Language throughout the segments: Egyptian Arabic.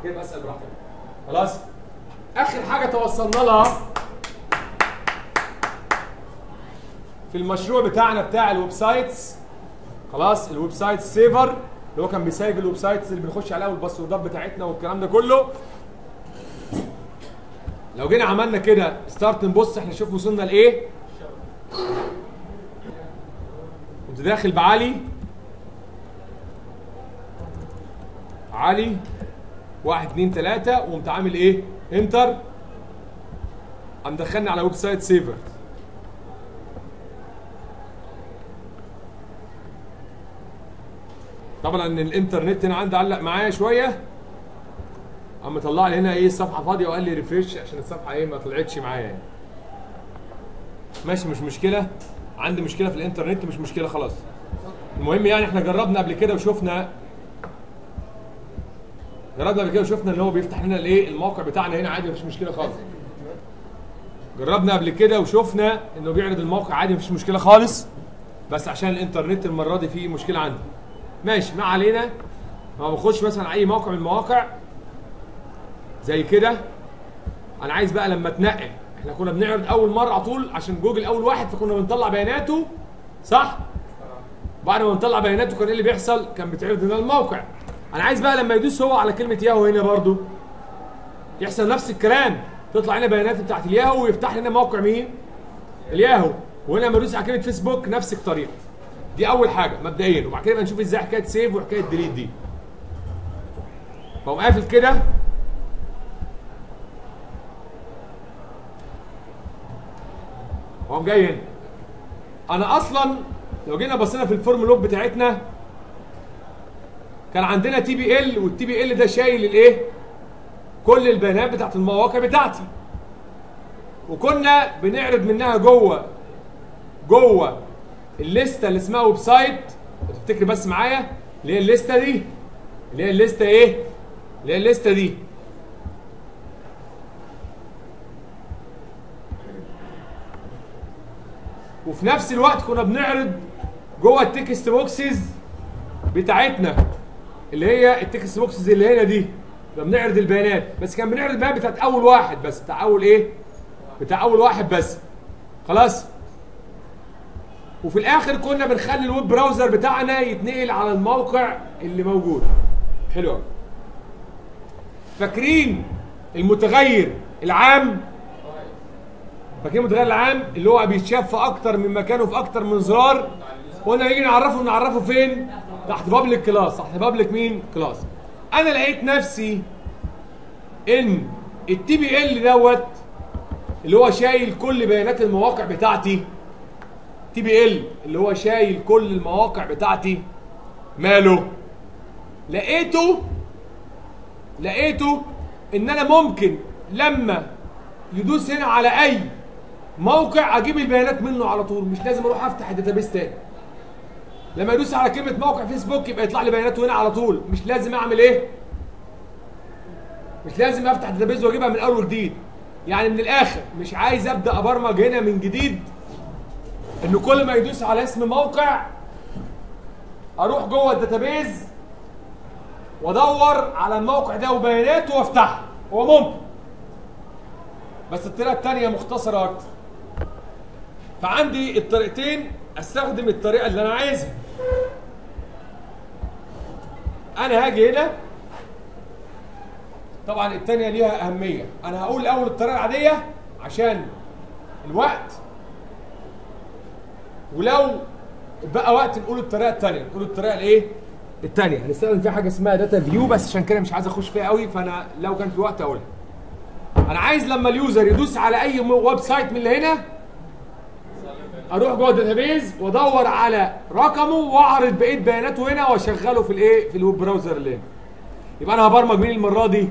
كده اسال براحتك خلاص اخر حاجه توصلنا لها في المشروع بتاعنا بتاع الويب سايتس خلاص الويب سايت سيفر اللي هو كان بيسيف الويب سايتس اللي بنخش عليها والباسوردات بتاعتنا والكلام ده كله لو جينا عملنا كده ستارت نبص احنا نشوف وصلنا لايه كنت داخل بعلي علي واحد اتنين تلاتة وقمت عامل ايه؟ انتر قام دخلني على ويب سايت سيفر طبعا ان الانترنت هنا عندي علق معايا شويه قام مطلع لي هنا ايه الصفحه فاضيه وقال لي ريفريش عشان الصفحه ايه ما طلعتش معايا يعني ماشي مش مشكله عندي مشكله في الانترنت مش مشكله خلاص المهم يعني احنا جربنا قبل كده وشفنا جربنا قبل كده وشفنا ان هو بيفتح لنا الايه الموقع بتاعنا هنا عادي مفيش مشكله خالص جربنا قبل كده وشفنا انه بيعرض الموقع عادي مفيش مشكله خالص بس عشان الانترنت المره دي فيه مشكله عندي ماشي ما علينا ما بخش مثلا اي موقع من المواقع زي كده انا عايز بقى لما اتنقل احنا كنا بنعرض اول مره على طول عشان جوجل اول واحد فكنا بنطلع بياناته صح بعد ما نطلع بياناته كان ايه اللي بيحصل كان بيتعرض لنا الموقع انا عايز بقى لما يدوس هو على كلمه ياهو هنا برضو يحصل نفس الكلام تطلع هنا بيانات بتاعت الياهو ويفتح لنا موقع مين الياهو وهنا لما ادوس على كلمه فيسبوك نفس الطريقه دي اول حاجه مبدئيا وبعد كده نشوف ازاي حكايه سيف وحكايه ديليت دي فقوم قافل كده وقوم جاي هنا انا اصلا لو جينا بصينا في الفورم لوب بتاعتنا كان عندنا تي بي ال والتي بي ال ده شايل الايه كل البيانات بتاعت المواقع بتاعتي وكنا بنعرض منها جوه جوه الليسته اللي اسمها ويب سايت تفتكر بس معايا اللي هي الليسته دي اللي هي الليسته ايه اللي هي الليسته دي وفي نفس الوقت كنا بنعرض جوه التكست بوكسز بتاعتنا اللي هي التكست بوكسز اللي هنا دي كنا بنعرض البيانات بس كان بنعرض البيانات بتاعت اول واحد بس بتاع اول ايه بتاع اول واحد بس خلاص وفي الاخر كنا بنخلي الويب براوزر بتاعنا يتنقل على الموقع اللي موجود حلو قوي فاكرين المتغير العام فاكرين المتغير العام اللي هو بيتشاف في اكتر من مكان وفي اكتر من زرار قلنا نيجي نعرفه نعرفه فين تحت بابليك كلاس تحت بابليك مين كلاس انا لقيت نفسي ان التي بي ال دوت اللي هو شايل كل بيانات المواقع بتاعتي تي بي ال اللي هو شايل كل المواقع بتاعتي ماله لقيته لقيته ان انا ممكن لما يدوس هنا على اي موقع اجيب البيانات منه على طول مش لازم اروح افتح الداتابيس تاني لما يدوس على كلمه موقع فيسبوك يبقى يطلع لي بياناته هنا على طول مش لازم اعمل ايه مش لازم افتح الداتابيس واجيبها من اول وجديد يعني من الاخر مش عايز ابدا ابرمج هنا من جديد ان كل ما يدوس على اسم موقع اروح جوه الداتابيز وادور على الموقع ده وبياناته وافتحه هو ممكن بس الطريقه الثانيه مختصره اكتر فعندي الطريقتين استخدم الطريقه اللي انا عايزها انا هاجي هنا طبعا الثانيه ليها اهميه انا هقول الاول الطريقه العاديه عشان الوقت ولو بقى وقت نقول الطريقه الثانيه نقول الطريقه الايه الثانيه هنستخدم فيها حاجه اسمها داتا فيو بس عشان كده مش عايز اخش فيها قوي فانا لو كان في وقت اقولها انا عايز لما اليوزر يدوس على اي ويب سايت من اللي هنا اروح جوه الداتابيز وادور على رقمه واعرض بقيه بياناته هنا واشغله في الايه في الويب براوزر اللي هنا يبقى انا هبرمج مين المره دي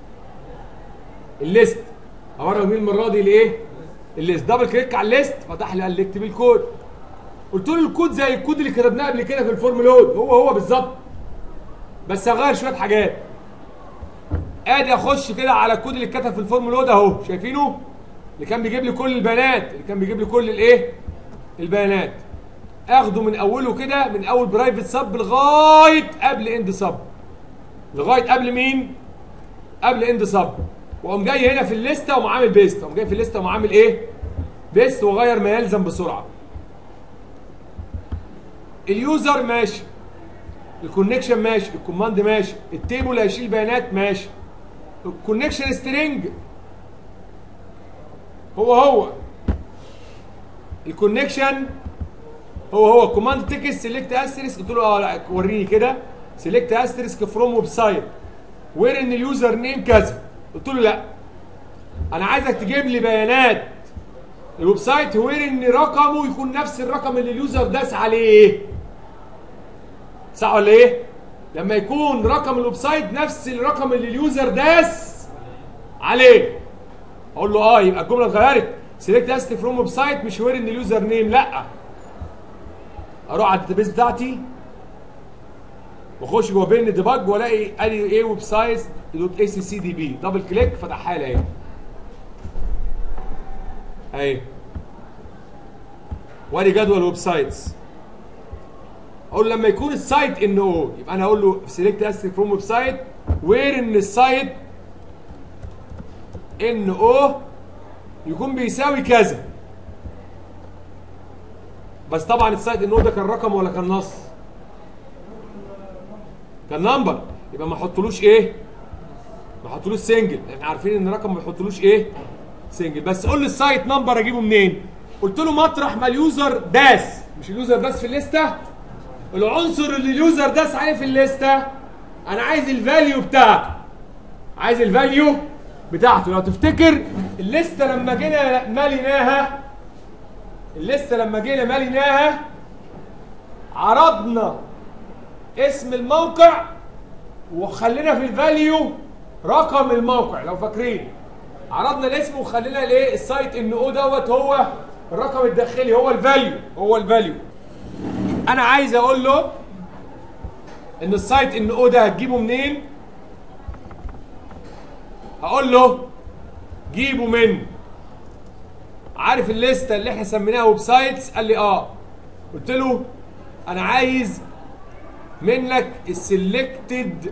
الليست هبرمج مين المره دي الايه الليست دبل كليك على الليست فتح لي قال لي اكتب الكود قلت له الكود زي الكود اللي كتبناه قبل كده في الفورم لود هو هو بالظبط بس هغير شويه حاجات ادي اخش كده على الكود اللي اتكتب في الفورم لود اهو شايفينه اللي كان بيجيب لي كل البيانات اللي كان بيجيب لي كل الايه البيانات اخده من اوله كده من اول برايفت سب لغايه قبل اند سب لغايه قبل مين قبل اند سب واقوم جاي هنا في الليسته وقوم عامل بيست اقوم جاي في الليسته وقوم عامل ايه بيست واغير ما يلزم بسرعه اليوزر ماشي الكونكشن ماشي الكوماند ماشي التيبل هيشيل بيانات ماشي الكونكشن سترينج هو هو الكونكشن هو هو الكوماند تكست سيلكت استريسك قلت له اه لا وريني كده سيلكت استريسك فروم ويب سايت وير ان اليوزر نيم كذا قلت له لا انا عايزك تجيب لي بيانات الويب سايت وير ان رقمه يكون نفس الرقم اللي اليوزر داس عليه صح ولا ايه لما يكون رقم الويب سايت نفس الرقم اللي اليوزر داس عليه اقول له اه يبقى الجمله اتغيرت سيلكت است فروم ويب سايت مش وير ان اليوزر نيم لا اروح على الداتابيس بتاعتي واخش جوه بين ديباج والاقي ادي ايه ويب سايت دوت اي سي سي دي بي دبل كليك فتحها لي اهي اهي وادي جدول ويب سايتس اقول لما يكون السايت ان او يبقى انا اقول له سيلكت است فروم ويب سايت وير ان السايت ان او يكون بيساوي كذا بس طبعا السايت ان او ده كان رقم ولا كان نص كان نمبر يبقى ما احطلوش ايه ما احطلوش سنجل احنا عارفين ان الرقم ما يحطلوش ايه سنجل بس قول لي السايت نمبر اجيبه منين قلت له مطرح ما اليوزر داس مش اليوزر داس في الليسته العنصر اللي اليوزر داس عليه في الليسته انا عايز الفاليو بتاعته عايز الفاليو بتاعته لو تفتكر الليسته لما جينا ماليناها الليسته لما جينا ماليناها عرضنا اسم الموقع وخلينا في الفاليو رقم الموقع لو فاكرين عرضنا الاسم وخلينا الايه السايت ان او دوت هو الرقم الداخلي هو الفاليو هو الفاليو انا عايز اقول له ان السايت ان او ده هتجيبه منين هقول له جيبه من عارف الليسته اللي احنا سميناها ويب سايتس قال لي اه قلت له انا عايز منك السلكتد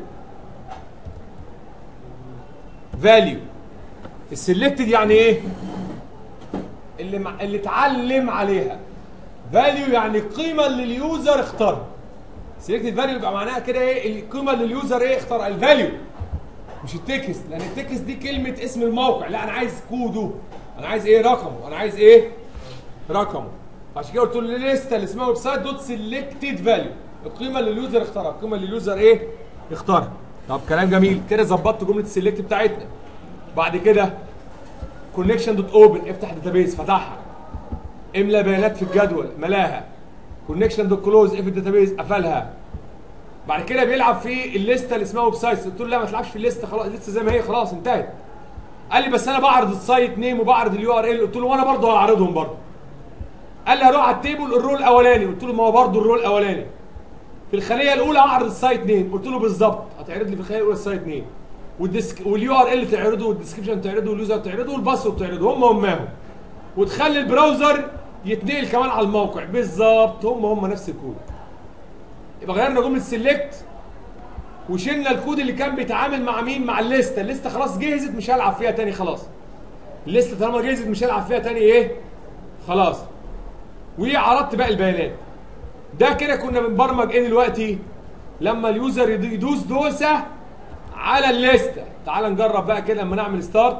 فاليو السلكتد يعني ايه اللي مع... اللي اتعلم عليها فاليو يعني القيمه اللي اليوزر اختارها سلكتد فاليو يبقى معناها كده ايه القيمه اللي اليوزر ايه اختار الفاليو مش التكست لان التكست دي كلمه اسم الموقع لا انا عايز كوده انا عايز ايه رقمه انا عايز ايه رقمه عشان كده قلت له الليسته اللي اسمها ويب سايت دوت سيلكتد فاليو القيمه اللي اليوزر اختارها القيمه اللي اليوزر ايه اختارها طب كلام جميل كده ظبطت جمله السيلكت بتاعتنا بعد كده كونكشن دوت اوبن افتح داتابيس فتحها املى بيانات في الجدول ملاها كونكشن دوت كلوز اف الداتابيس قفلها بعد كده بيلعب في الليسته اللي اسمها ويب سايتس قلت له لا ما تلعبش في الليسته خلاص الليسته زي ما هي خلاص انتهت قال لي بس انا بعرض السايت نيم وبعرض اليو ار ال قلت له وانا برضه هعرضهم برضه قال لي هروح على التيبل الرول الاولاني قلت له ما هو برضه الرول الاولاني في الخليه الاولى هعرض السايت نيم قلت له بالظبط هتعرض لي في الخليه الاولى السايت نيم والديسك واليو ار ال تعرضه والديسكربشن تعرضه واليوزر تعرضه والباسورد تعرضه هم هماهم وتخلي البراوزر يتنقل كمان على الموقع بالظبط هم هم نفس الكود يبقى غيرنا جمله سيلكت وشلنا الكود اللي كان بيتعامل مع مين مع الليسته الليسته خلاص جهزت مش هلعب فيها تاني خلاص الليسته طالما جهزت مش هلعب فيها تاني ايه خلاص وعرضت باقي البيانات ده كده كنا بنبرمج ايه دلوقتي لما اليوزر يدوس دوسه على الليسته تعال نجرب بقى كده لما نعمل ستارت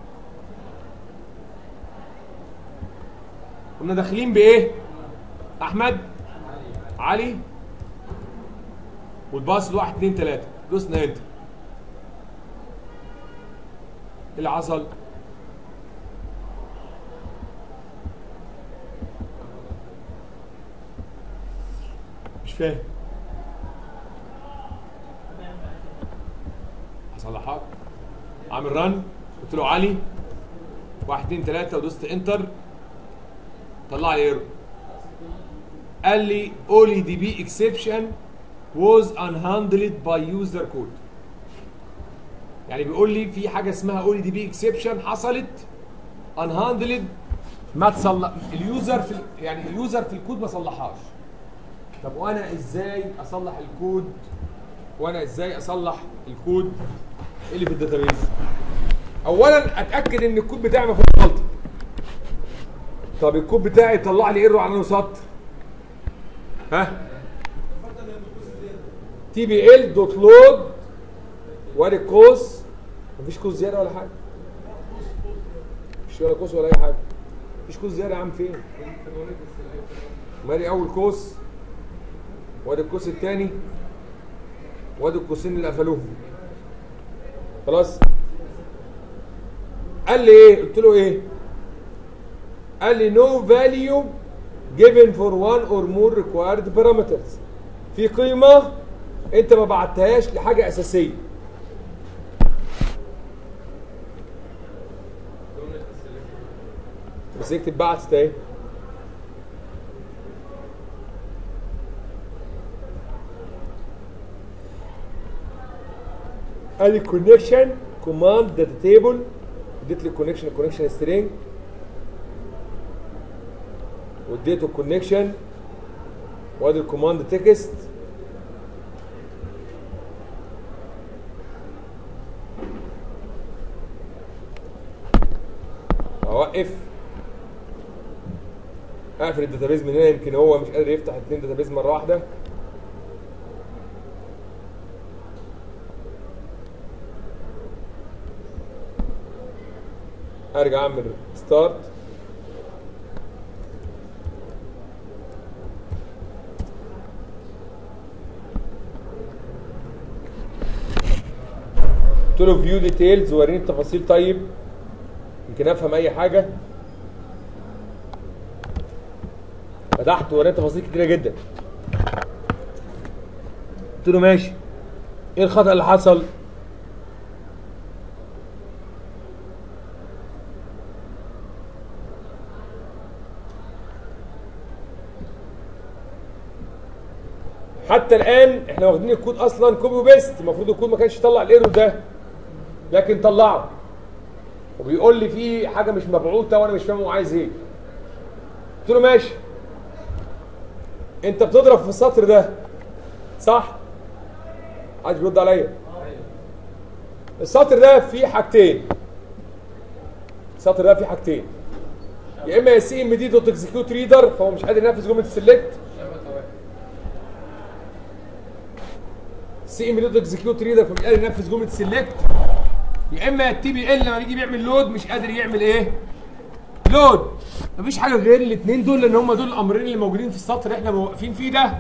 كنا داخلين بايه احمد علي والباص واحد اتنين تلاته دوسنا انت ايه اللي حصل مش فاهم هصلحك عامل رن قلت له علي واحد اتنين تلاته ودوست انتر طلع لي ايرور قال لي اولي دي بي اكسبشن was unhandled by user code يعني بيقول لي في حاجه اسمها اولي دي بي اكسبشن حصلت unhandled ما تصلح اليوزر في ال... يعني اليوزر في الكود ما صلحهاش طب وانا ازاي اصلح الكود وانا ازاي اصلح الكود ايه اللي في الداتابيز اولا اتاكد ان الكود بتاعي ما فيهوش غلطه طب الكود بتاعي طلع لي ايرور على انه سطر ها تي بي ال دوت لود وادي القوس مفيش قوس زياده ولا حاجه مفيش ولا قوس ولا اي حاجه مفيش قوس زياده يا عم فين مالي اول قوس وادي القوس الثاني وادي القوسين اللي قفلوهم خلاص قال لي ايه قلت له ايه قال لي no value given for one or more required parameters في قيمة انت ما بعتهاش لحاجة اساسية بس اكتب بعت اهي ادي كونكشن كوماند داتا تيبل اديت لي الكونكشن الكونكشن سترينج واديته الكونكشن وادي الكوماند تكست اوقف اقفل الداتابيز من هنا يمكن هو مش قادر يفتح اتنين داتابيز مره واحده ارجع اعمل ستارت قلت له فيو ديتيلز وريني التفاصيل طيب يمكن افهم اي حاجه فتحت وريني تفاصيل كتيره جدا قلت له ماشي ايه الخطا اللي حصل حتى الان احنا واخدين الكود اصلا كوبي وبيست المفروض الكود ما كانش يطلع الايرور ده لكن طلعه وبيقول لي في حاجه مش مبعوثه وانا مش فاهم هو عايز ايه قلت له ماشي انت بتضرب في السطر ده صح عايز يرد عليا السطر ده فيه حاجتين السطر ده فيه حاجتين يا اما سي ام دي دوت اكزكيوت ريدر فهو مش قادر ينفذ جمله السلكت سي ام دوت اكزكيوت ريدر فمش قادر ينفذ جمله سيلكت يا اما التي بي ال لما يجي بيعمل لود مش قادر يعمل ايه؟ لود مفيش حاجه غير الاثنين دول لان هم دول الامرين اللي موجودين في السطر اللي احنا واقفين فيه ده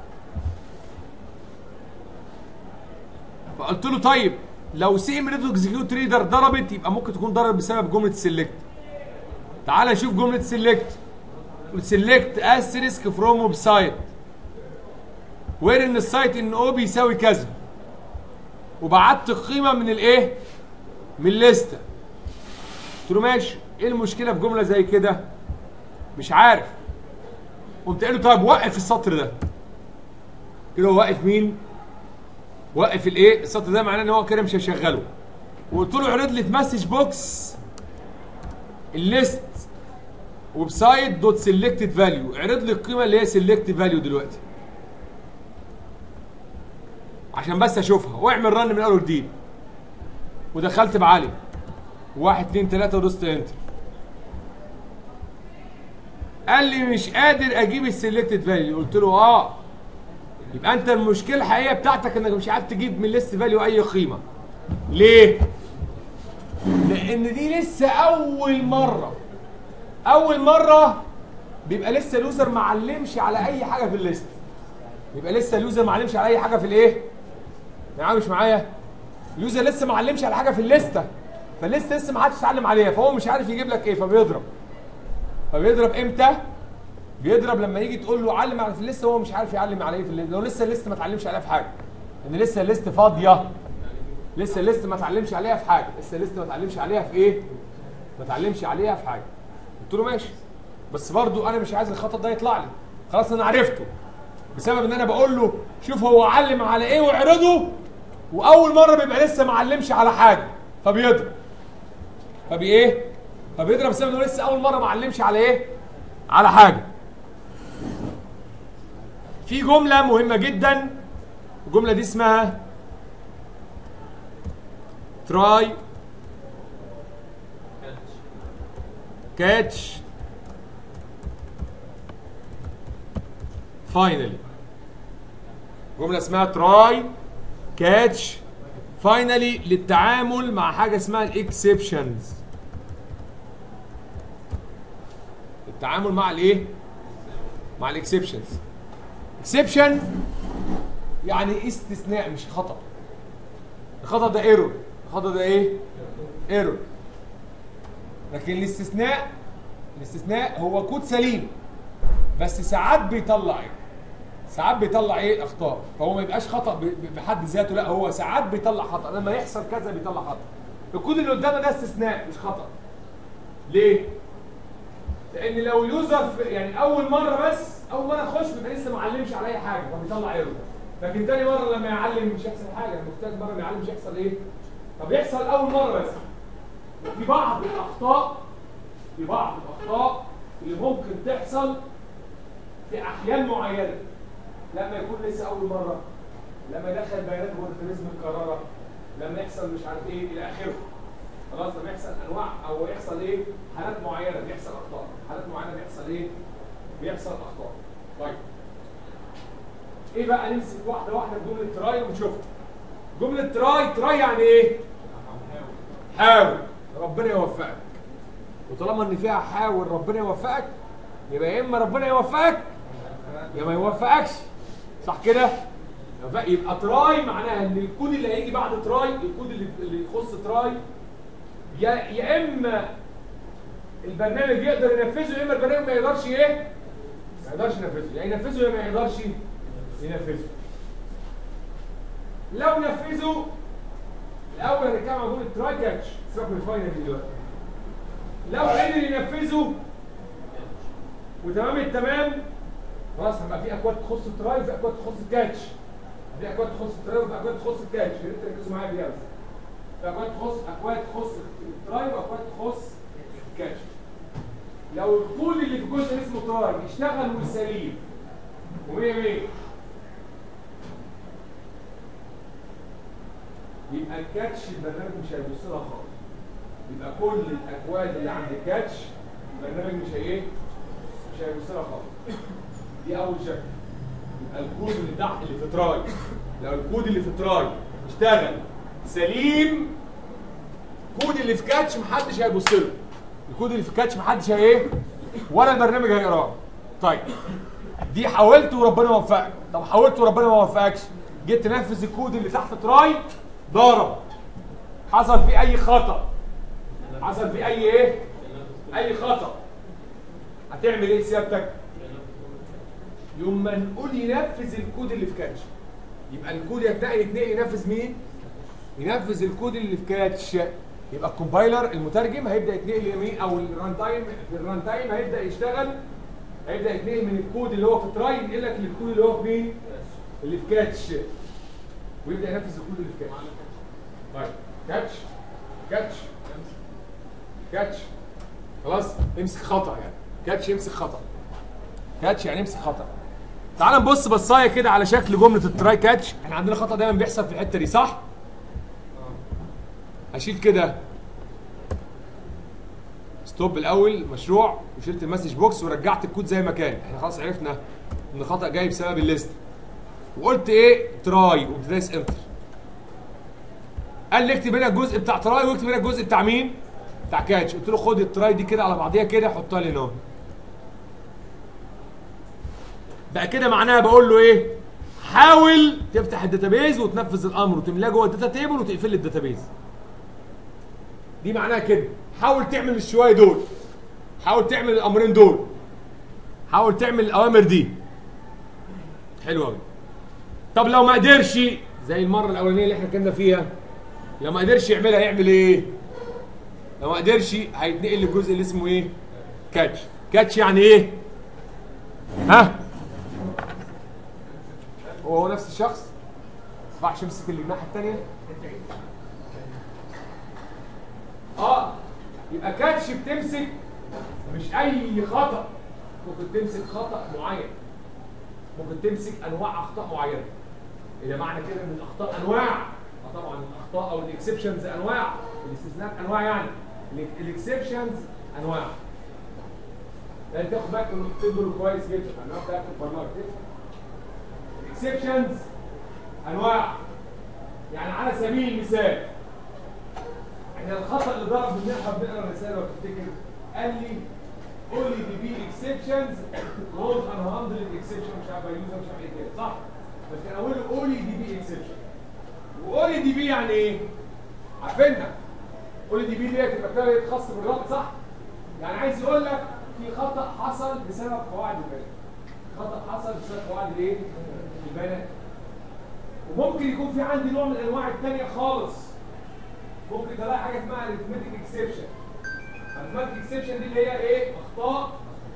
فقلت له طيب لو سي ام دوت اكزكيوت ريدر ضربت يبقى ممكن تكون ضربت بسبب جمله سيلكت تعال نشوف جمله سيلكت سيلكت asterisk فروم ويب سايت وير ان السايت ان او بيساوي كذا وبعت قيمه من الايه من الليسته قلت له ماشي ايه المشكله في جمله زي كده مش عارف قمت قايل له طيب وقف السطر ده كده وقف مين وقف الايه السطر ده معناه ان هو كده مش هيشغله وقلت له اعرض لي في مسج بوكس الليست ويب سايت دوت سيلكتد فاليو اعرض لي القيمه اللي هي سيلكت فاليو دلوقتي عشان بس اشوفها واعمل رن من اول وجديد ودخلت بعلي واحد اتنين تلاته ودوست انتر قال لي مش قادر اجيب السيلكتد فاليو قلت له اه يبقى انت المشكله الحقيقيه بتاعتك انك مش عارف تجيب من ليست فاليو اي قيمه ليه لان دي لسه اول مره اول مره بيبقى لسه اليوزر ما علمش على اي حاجه في الليست يبقى لسه اليوزر ما علمش على اي حاجه في الايه معايا مش معايا اليوزر لسه ما علمش على حاجه في الليسته فالليسته لسه ما حدش اتعلم عليها فهو مش عارف يجيب لك ايه فبيضرب فبيضرب امتى بيضرب لما يجي تقول له علم على في الليسته هو مش عارف يعلم على ايه في الليسته لو لسه الليسته ما اتعلمش عليها في حاجه ان لسه الليسته فاضيه لسه الليسته ما اتعلمش عليها في حاجه لسه الليسته ما اتعلمش عليها في ايه ما اتعلمش عليها في حاجه قلت له ماشي بس برضو انا مش عايز الخطا ده يطلع لي خلاص انا عرفته بسبب ان انا بقول له شوف هو علم على ايه واعرضه واول مره بيبقى لسه ما علمش على حاجه فبيضرب فبي ايه فبيضرب بسبب انه لسه اول مره ما علمش على ايه على حاجه في جمله مهمه جدا الجمله دي اسمها تراي كاتش فاينلي جمله اسمها تراي كاتش فاينلي للتعامل مع حاجه اسمها الاكسبشنز التعامل مع الايه مع الاكسبشنز اكسبشن يعني استثناء مش خطا الخطا ده ايرور الخطا ده ايه ايرور لكن الاستثناء الاستثناء هو كود سليم بس ساعات بيطلع ايه ساعات بيطلع ايه الاخطاء فهو ما يبقاش خطا ب- ب- بحد ذاته لا هو ساعات بيطلع خطا لما يحصل كذا بيطلع خطا الكود اللي قدامنا ده استثناء مش خطا ليه لان لو اليوزر في يعني اول مره بس اول مره تخش بيبقى لسه ما علمش على اي حاجه فبيطلع ايرور لكن تاني مره لما يعلم مش هيحصل حاجه لما تالت مره ما يعلم مش هيحصل ايه طب يحصل اول مره بس في بعض الاخطاء في بعض الاخطاء اللي ممكن تحصل في احيان معينه لما يكون لسه اول مره لما يدخل بيانات مورفيزم متكرره لما يحصل مش عارف ايه الى اخره خلاص لما يحصل انواع او يحصل ايه حالات معينه بيحصل اخطاء حالات معينه بيحصل ايه بيحصل اخطاء طيب ايه بقى نمسك واحده واحده في جمله تراي ونشوفها جمله تراي تراي يعني ايه حاول ربنا يوفقك وطالما ان فيها حاول ربنا يوفقك يبقى يا اما ربنا يوفقك يا ما يوفقكش صح كده يبقى- يبقى تراي معناها ان الكود اللي هيجي بعد تراي الكود اللي اللي يخص تراي يا يا اما البرنامج يقدر ينفذه يا اما البرنامج ما يقدرش ايه ما يقدرش ينفذه يا ينفذه يا ما يقدرش ينفذه لو نفذه الاول هنتكلم عن جمله تراي كاتش سيبك من الفاينل دلوقتي لو قدر ينفذه وتمام التمام خلاص هيبقى في اكواد تخص التراي وفي اكواد تخص الكاتش في اكواد تخص التراي وفي اكواد تخص الكاتش يا ريت تركزوا معايا فيها بس في اكواد تخص اكواد تخص التراي واكواد تخص الكاتش لو الكود اللي في الجزء اسمه تراي اشتغل وسليم ومية مية يبقى الكاتش البرنامج مش هيبص لها خالص يبقى كل الاكواد اللي عند الكاتش البرنامج مش هي ايه مش هيبص لها خالص دي اول شكل يبقى الكود اللي تحت اللي في تراي لو الكود اللي في تراي اشتغل سليم الكود اللي في كاتش محدش هيبص له الكود اللي في كاتش محدش هي ايه ولا البرنامج هيقراه طيب دي حاولت وربنا وفقك طب حاولت وربنا ما وفقكش جيت تنفذ الكود اللي تحت تراي ضرب حصل فيه اي خطا حصل فيه اي ايه اي خطا هتعمل ايه سيادتك يوم ما نقول ينفذ الكود اللي في كاتش يبقى الكود يتنقل يتنقل ينفذ مين ينفذ الكود اللي في كاتش يبقى الكومبايلر المترجم هيبدا يتنقل يمين او الران تايم في الران تايم هيبدا يشتغل هيبدا يتنقل من الكود اللي هو في تراي ينقل لك للكود اللي هو في مين اللي في كاتش ويبدا ينفذ الكود اللي في كاتش طيب كاتش كاتش كاتش خلاص امسك خطا يعني كاتش يمسك خطا كاتش يعني امسك خطا تعال نبص بصايه كده على شكل جمله التراي كاتش احنا عندنا خطا دايما بيحصل في الحته دي صح هشيل كده ستوب الاول مشروع وشلت المسج بوكس ورجعت الكود زي ما كان احنا خلاص عرفنا ان خطا جاي بسبب الليست وقلت ايه تراي وقمت دايس انتر قال لي اكتب هنا الجزء بتاع تراي واكتب هنا الجزء بتاع مين بتاع كاتش قلت له خد التراي دي كده على بعضيها كده حطها لي هنا بقى كده معناها بقول له ايه حاول تفتح الداتابيز وتنفذ الامر وتملاه جوه الداتا تيبل وتقفل لي الداتابيز دي معناها كده حاول تعمل الشويه دول حاول تعمل الامرين دول حاول تعمل الاوامر دي حلو قوي طب لو ما قدرش زي المره الاولانيه اللي احنا كنا فيها لو ما قدرش يعملها يعمل ايه لو ما قدرش هيتنقل للجزء اللي اسمه ايه كاتش كاتش يعني ايه ها هو هو نفس الشخص ما ينفعش يمسك اللي الناحيه الثانيه اه يبقى كاتش بتمسك مش اي خطا ممكن تمسك خطا معين ممكن تمسك انواع اخطاء معينه اذا معنى كده ان الاخطاء انواع طبعا الاخطاء او الاكسبشنز انواع الاستثناءات انواع يعني الاكسبشنز انواع لازم تاخد بالك من النقطتين دول كويس جدا انا بتاعت البرنامج الاكسبشنز انواع يعني على سبيل المثال احنا الخطا اللي ضرب ان احنا بنقرا الرساله لو تفتكر قال لي قول لي دي بي اكسبشنز وولز ان هاندل اكسبشن مش عارف يوزر مش عارف ايه كده صح بس كان اقول له قول لي دي بي اكسبشن وقول لي دي بي يعني ايه عارفينها قول لي دي بي ديت يبقى خاص بالرابط صح يعني عايز يقول لك في خطا حصل بسبب قواعد البيانات خطا حصل بسبب قواعد الايه البيانات وممكن يكون في عندي نوع من الانواع الثانيه خالص ممكن تلاقي حاجه اسمها arithmetic exception arithmetic exception دي اللي هي ايه اخطاء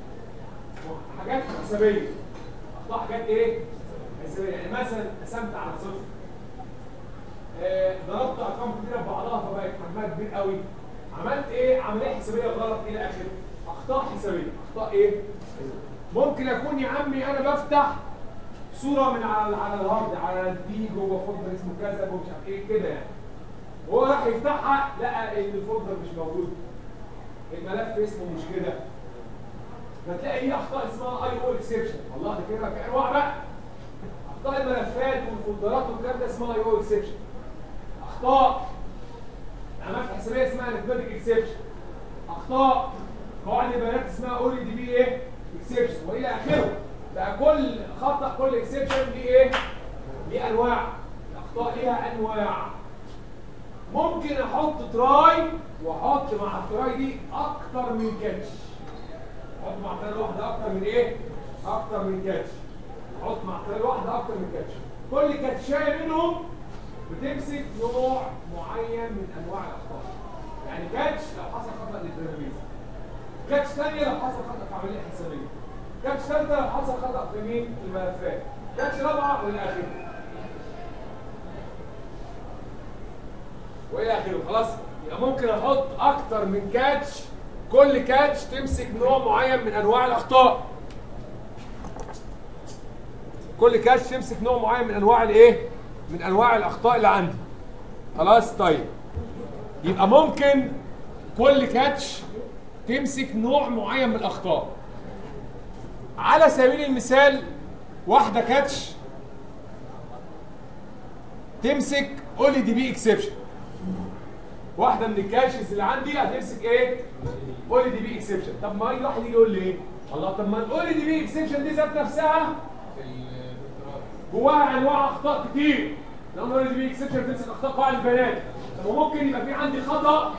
حاجات حسابيه اخطاء حاجات ايه حسابيه يعني مثلا قسمت على صفر آه، ضربت ارقام كتيره ببعضها فبقت حجمها كبير قوي عملت ايه عمليه حسابيه غلط الى اخره اخطاء حسابيه اخطاء ايه ممكن اكون يا عمي انا بفتح صوره من على على الهارد على الدي جوه فولدر اسمه كذا جوه مش عارف ايه كده يعني وهو راح يفتحها لقى ان الفولدر مش موجود الملف اسمه مش كده فتلاقي هي اخطاء اسمها اي او اكسبشن والله ده كده في انواع بقى اخطاء الملفات والفولدرات والكلام ده اسمها اي او اكسبشن اخطاء عملت حسابيه اسمها arithmetic اكسبشن اخطاء قواعد البيانات اسمها اوري دي بي ايه اكسبشن والى اخره بقى كل خطا كل اكسبشن ليه ايه ليه انواع الاخطاء ليها انواع ممكن احط تراي واحط مع التراي دي اكتر من كاتش احط مع التراي واحده اكتر من ايه اكتر من كاتش احط مع التراي واحده اكتر من كاتش كل كاتشايه منهم بتمسك نوع معين من انواع الاخطاء يعني كاتش لو حصل خطا للترابيزه كاتش ثانيه لو حصل خطا في عمليه حسابيه كاتش ثالثه لو حصل خطا في مين في الملفات كاتش رابعه والى اخره والى اخره خلاص يبقى ممكن احط اكتر من كاتش كل كاتش تمسك نوع معين من انواع الاخطاء كل كاتش تمسك نوع معين من انواع الايه من انواع الاخطاء اللي عندي خلاص طيب يبقى ممكن كل كاتش تمسك نوع معين من الاخطاء على سبيل المثال واحده كاتش تمسك اولي دي بي اكسبشن واحده من الكاشز اللي عندي هتمسك ايه اولي دي بي اكسبشن طب ما اي واحد يجي يقول لي ايه الله طب ما الاولي دي بي اكسبشن دي ذات نفسها جواها انواع اخطاء كتير لو الاولي دي بي اكسبشن تمسك اخطاء قواعد البيانات طب وممكن يبقى في عندي خطا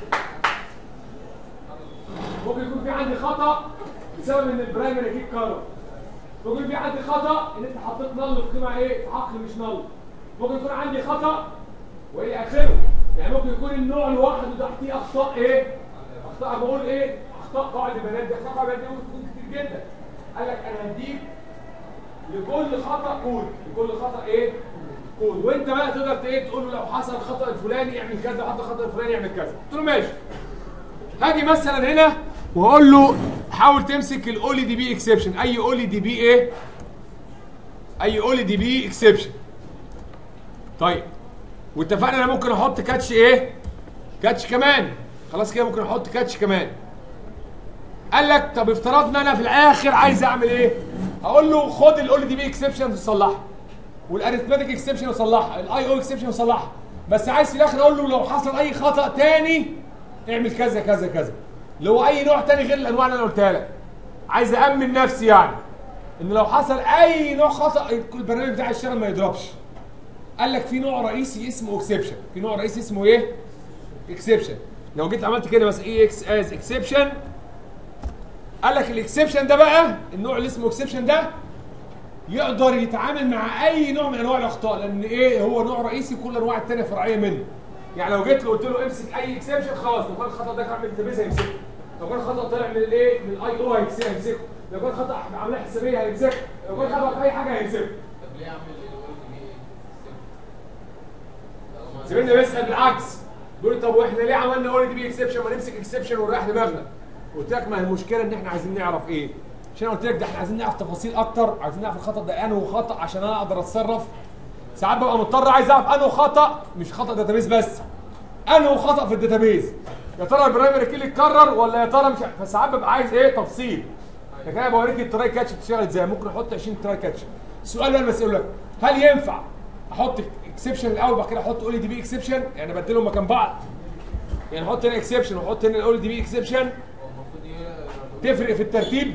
ممكن يكون في عندي خطا بسبب ان البرايمري كيك كارو ممكن في عندي خطا ان انت حطيت نل في قيمه ايه في عقل مش نل ممكن يكون عندي خطا والى اخره يعني ممكن يكون النوع لوحده تحتيه اخطاء ايه اخطاء بقول ايه اخطاء قواعد البيانات دي اخطاء قواعد البيانات دي ممكن تكون كتير جدا قال لك انا هديك لكل خطا كود لكل خطا ايه كود وانت بقى تقدر ايه تقول له لو حصل خطا الفلاني اعمل كذا حصل خطا الفلاني اعمل كذا قلت له ماشي هاجي مثلا هنا واقول له حاول تمسك الاولي دي بي اكسبشن اي اولي دي بي ايه اي اولي دي بي اكسبشن طيب واتفقنا انا ممكن احط كاتش ايه كاتش كمان خلاص كده ممكن احط كاتش كمان قال لك طب افترضنا انا في الاخر عايز اعمل ايه هقول له خد الاولي دي بي اكسبشن وصلحها والاريثماتيك اكسبشن وصلحها الاي او اكسبشن وصلحها بس عايز في الاخر اقول له لو حصل اي خطا تاني اعمل كذا كذا كذا اللي هو اي نوع تاني غير الانواع اللي انا قلتها لك عايز امن نفسي يعني ان لو حصل اي نوع خطا البرنامج بتاع الشغل ما يضربش قال لك في نوع رئيسي اسمه اكسبشن في نوع رئيسي اسمه ايه اكسبشن لو جيت عملت كده مثلا اي اكس از اكسبشن قال لك الاكسبشن ده بقى النوع اللي اسمه اكسبشن ده يقدر يتعامل مع اي نوع من انواع الاخطاء لان ايه هو نوع رئيسي كل الانواع الثانيه فرعيه منه يعني لو جيت له قلت له امسك اي اكسبشن خلاص لو كان الخطا ده كان من الداتابيز هيمسكه لو كان خطا طلع من الايه من الاي او هيمسكه لو كان خطا عمليه حسابيه هيمسكه لو كان خطا في اي حاجه هيمسكه طب ليه اعمل الاول دي ايه؟ زميلنا بيسال بالعكس بيقول لي طب واحنا ليه عملنا اوريدي بي اكسبشن ما نمسك اكسبشن ونريح دماغنا قلت لك ما هي المشكله ان احنا عايزين نعرف ايه عشان قلت لك ده احنا عايزين نعرف تفاصيل اكتر عايزين نعرف الخطا ده انه خطا عشان انا اقدر اتصرف ساعات ببقى مضطر عايز اعرف انه خطا مش خطا داتابيز بس انه خطا في الداتابيز يا ترى البرايمري كي اللي اتكرر ولا يا ترى مش عارف. فساعات ببقى عايز ايه تفصيل لكن انا بوريك التراي كاتش بتشتغل ازاي ممكن احط 20 تراي كاتش السؤال بقى المسؤول لك هل ينفع احط اكسبشن الاول وبعد كده احط اول دي بي اكسبشن يعني ابدلهم مكان بعض يعني احط هنا اكسبشن واحط هنا الاول دي بي اكسبشن هو المفروض يقرا تفرق في الترتيب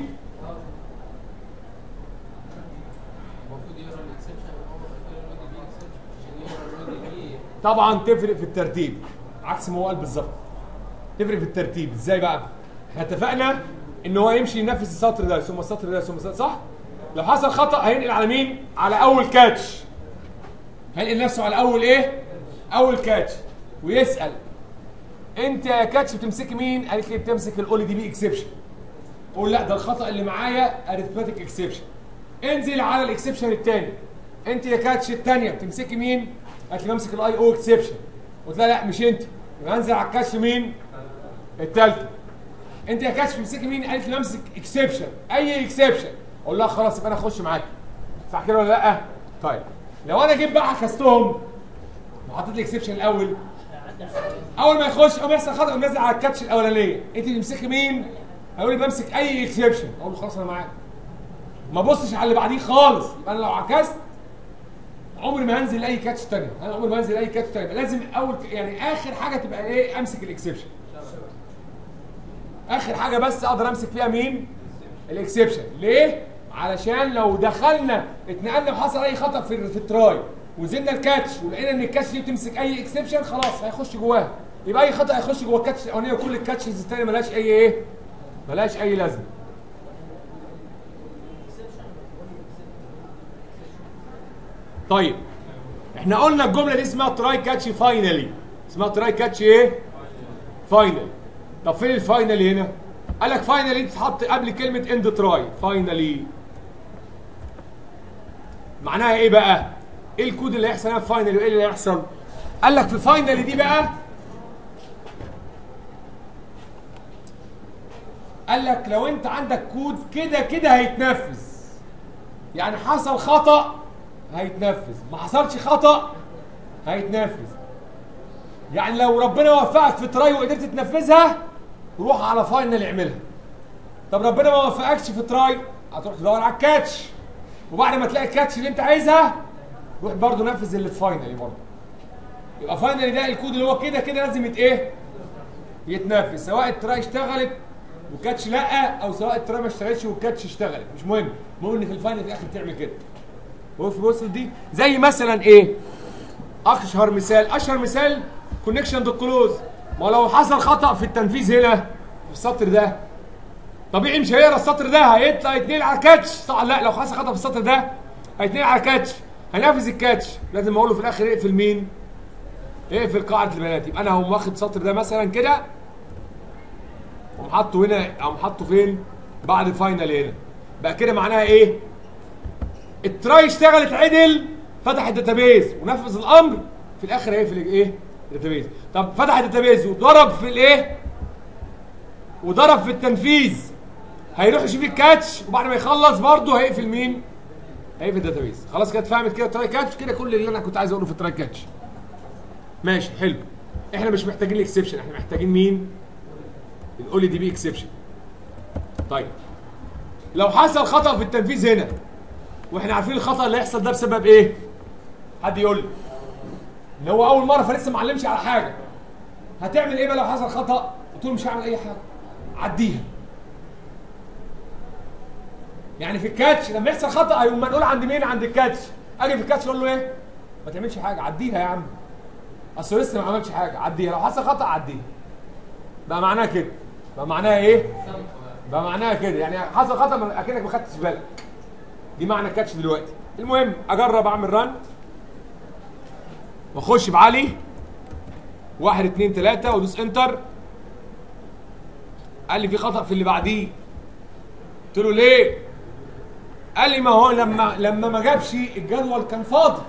المفروض يقرا الاكسبشن الاول بعد كده الرود بي اكسبشن عشان يقرا الرود بي طبعا تفرق في الترتيب عكس ما هو قال بالظبط تفرق في الترتيب ازاي بقى احنا اتفقنا ان هو يمشي ينفذ السطر ده ثم السطر ده ثم السطر صح لو حصل خطا هينقل على مين على اول كاتش هينقل نفسه على اول ايه اول كاتش ويسال انت يا كاتش بتمسكي مين قالت لي بتمسك الاولي دي بي اكسبشن قول لا ده الخطا اللي معايا اريثماتيك اكسبشن انزل على الاكسبشن الثاني انت يا كاتش الثانيه بتمسكي مين قالت لي بمسك الاي او اكسبشن قلت لها لا مش انت يبقى انزل على الكاتش مين الثالثه انت يا كاتش بتمسكي مين قالت لي بمسك اكسبشن اي اكسبشن اقول لها خلاص يبقى انا اخش معاك صح كده ولا لا طيب لو انا جيت بقى عكستهم وحطيت الاكسبشن الاول اول ما يخش او يحصل خطا يقوم نازل على الكاتش الاولانيه انت بتمسكي مين هيقول لي بمسك اي اكسبشن اقول له خلاص انا معاك ما بصش على اللي بعديه خالص يبقى انا لو عكست عمري ما هنزل اي كاتش تاني انا عمري ما هنزل اي كاتش تاني لازم اول يعني اخر حاجه تبقى ايه امسك الاكسبشن اخر حاجه بس اقدر امسك فيها مين الاكسبشن ليه علشان لو دخلنا اتنقلنا وحصل اي خطا في في التراي وزلنا الكاتش ولقينا ان الكاتش دي بتمسك اي اكسبشن خلاص هيخش جواها يبقى اي خطا هيخش جوه الكاتش الاولانيه وكل الكاتشز الثانيه ملهاش اي ايه ملهاش اي لازمه طيب احنا قلنا الجمله دي اسمها تراي كاتش فاينلي اسمها تراي كاتش ايه فاينل طب فين الفاينلي هنا قال لك فاينلي تتحط قبل كلمه اند تراي فاينلي معناها ايه بقى ايه الكود اللي هيحصل هنا في فاينلي وايه اللي هيحصل قال لك في فاينلي دي بقى قال لك لو انت عندك كود كده كده هيتنفذ يعني حصل خطأ هيتنفذ ما حصلش خطأ هيتنفذ يعني لو ربنا وفقك في تراي وقدرت تنفذها روح على فاينل اعملها طب ربنا ما وفقكش في تراي هتروح تدور على الكاتش وبعد ما تلاقي الكاتش اللي انت عايزها روح برضه نفذ اللي في فاينلي برضه يبقى فاينلي ده الكود اللي هو كده كده لازم يت ايه يتنفذ سواء التراي اشتغلت والكاتش لا او سواء التراي ما اشتغلتش والكاتش اشتغلت مش مهم المهم ان في الفاينل في الاخر تعمل كده وقف وصل دي زي مثلا ايه اشهر مثال اشهر مثال كونكشن دوت كلوز ما لو حصل خطا في التنفيذ هنا في السطر ده طبيعي مش هيقرا السطر ده هيطلع يتنقل على الكاتش طبعا لا لو حصل خطا في السطر ده هيتنقل على الكاتش هينفذ الكاتش لازم اقول له في الاخر اقفل مين اقفل قاعده البيانات يبقى انا هقوم واخد السطر ده مثلا كده اقوم حاطه هنا اقوم حاطه فين بعد الفاينل هنا بقى كده معناها ايه التراي اشتغلت عدل فتح الداتابيز ونفذ الامر في الاخر هيقفل ايه الداتابيز طب فتح الداتابيز وضرب في الايه وضرب في التنفيذ هيروح يشوف الكاتش وبعد ما يخلص برضه هيقفل مين هيقفل الداتابيز خلاص كده اتفهمت كده تراي كاتش كده كل اللي انا كنت عايز اقوله في التراي كاتش ماشي حلو احنا مش محتاجين الاكسبشن احنا محتاجين مين الاولي دي بي اكسبشن طيب لو حصل خطا في التنفيذ هنا واحنا عارفين الخطا اللي هيحصل ده بسبب ايه حد يقول لي ان هو اول مره فلسه ما علمش على حاجه هتعمل ايه بقى لو حصل خطا قلت له مش هعمل اي حاجه عديها يعني في الكاتش لما يحصل خطا هيقوم منقول عند مين عند الكاتش اجي في الكاتش اقول له ايه ما تعملش حاجه عديها يا عم اصل لسه ما عملش حاجه عديها لو حصل خطا عديها بقى معناها كده بقى معناها ايه بقى معناها كده يعني حصل خطا ما- اكنك ما خدتش بالك دي معنى الكاتش دلوقتي المهم اجرب اعمل رن واخش بعلي واحد اتنين تلاته وادوس انتر قال لي في خطا في اللي بعديه قلت له ليه قال لي ما هو لما لما ما جابش الجدول كان فاضي